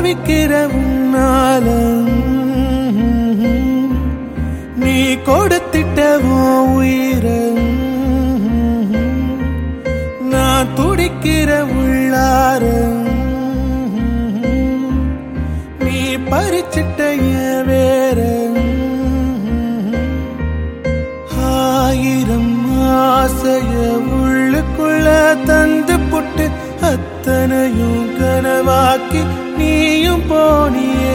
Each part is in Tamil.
தவிக்கிற உன்னால நீ கொடுத்திட்ட உன் உயிரை நான் துடிக்கிற உள்ளார நீ பறிச்சிட்ட என் வேற ஆயிரம் ஆசைய உள்ளுக்குள்ள தந்து புட்டு அத்தனையும் கனவாக்கி நீயும் போனியே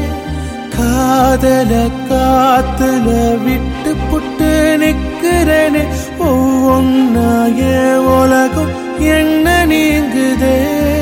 காதல காத்துல விட்டு புட்டு நிக்கிறனே ஒவ்வொன்னா என் உலகம் என்ன நீங்குதே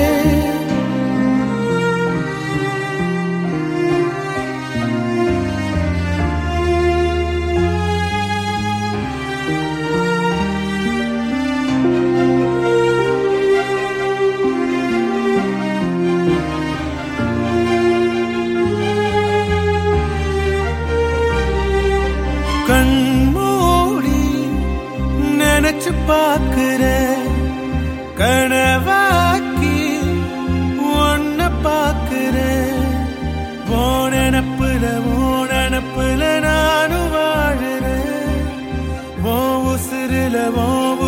கண்மூடி நினைச்சு பாக்குற கனவாக்கி ஒன்ன பாக்குற ஓனப்புல ஓனப்புல நானும் வாழுறேன் ஓ உசுருல ஓ